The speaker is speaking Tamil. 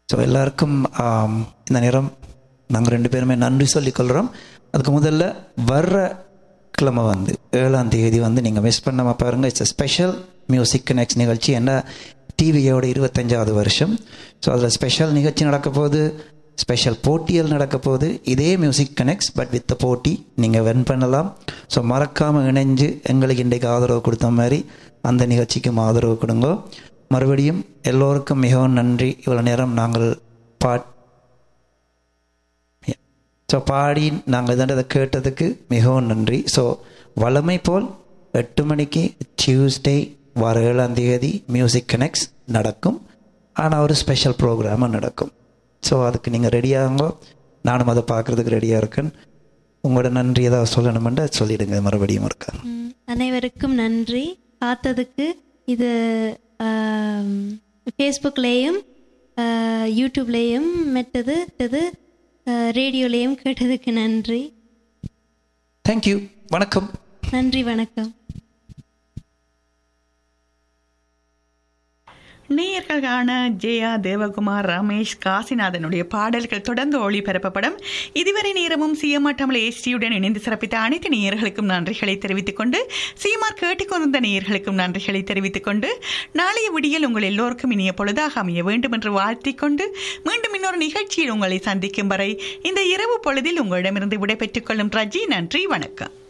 ஸோ எல்லாருக்கும் ஆம், இந்த நேரம் நாங்கள் ரெண்டு பேருமே நன்றி சொல்லிக்கொள்கிறோம் அதுக்கு முதல்ல வர்ற கிழமை வந்து ஏழாம் தேதி வந்து நீங்கள் மிஸ் பண்ணாமல் பாருங்கள் இட்ஸ் ஸ்பெஷல் மியூசிக் கனெக்ட் நிகழ்ச்சி என்ன டிவியோட இருபத்தஞ்சாவது வருஷம் ஸோ அதில் ஸ்பெஷல் நிகழ்ச்சி நடக்க போகுது ஸ்பெஷல் போட்டியல் நடக்க போகுது இதே மியூசிக் கனெக்ட்ஸ் பட் வித் போட்டி நீங்கள் வென் பண்ணலாம் ஸோ மறக்காமல் இணைஞ்சு எங்களுக்கு இன்றைக்கு ஆதரவு கொடுத்த மாதிரி அந்த நிகழ்ச்சிக்கும் ஆதரவு கொடுங்க மறுபடியும் எல்லோருக்கும் மிகவும் நன்றி இவ்வளோ நேரம் நாங்கள் பாட் ஸோ பாடி நாங்கள் இதாண்ட அதை கேட்டதுக்கு மிகவும் நன்றி ஸோ வழமை போல் எட்டு மணிக்கு டியூஸ்டே வர ஏழாம் தேதி மியூசிக் கனெக்ட்ஸ் நடக்கும் ஆனால் ஒரு ஸ்பெஷல் ப்ரோக்ராமும் நடக்கும் ஸோ அதுக்கு நீங்கள் ரெடியாகுங்க நானும் அதை பார்க்குறதுக்கு ரெடியாக இருக்கேன் உங்களோட நன்றி ஏதாவது சொல்லணுமெண்டா சொல்லிடுங்க மறுபடியும் இருக்கா ம், அனைவருக்கும் நன்றி பார்த்ததுக்கு இது ஃபேஸ்புக்லேயும் யூடியூப்லேயும் மற்றது இது ரேடியோலேயும் கேட்டதுக்கு நன்றி தேங்க்யூ வணக்கம் நன்றி வணக்கம் நேயர்களான ஜெயா தேவகுமார் ரமேஷ் காசிநாதனுடைய பாடல்கள் தொடர்ந்து ஒளிபரப்பப்படும் இதுவரை நேரமும் சிஎம்ஆர் தமிழ் ஏஸ்டியுடன் இணைந்து சிறப்பித்த அனைத்து நேயர்களுக்கும் நன்றிகளை தெரிவித்துக் கொண்டு சிஎம்ஆர் கேட்டுக்கொண்டிருந்த நேயர்களுக்கும் நன்றிகளை தெரிவித்துக் கொண்டு நாளைய விடியல் உங்கள் எல்லோருக்கும் இனிய பொழுதாக அமைய வேண்டும் என்று வாழ்த்திக் கொண்டு மீண்டும் இன்னொரு நிகழ்ச்சியில் உங்களை சந்திக்கும் வரை இந்த இரவு பொழுதில் உங்களிடமிருந்து விடைபெற்றுக் கொள்ளும் ரஜி நன்றி வணக்கம்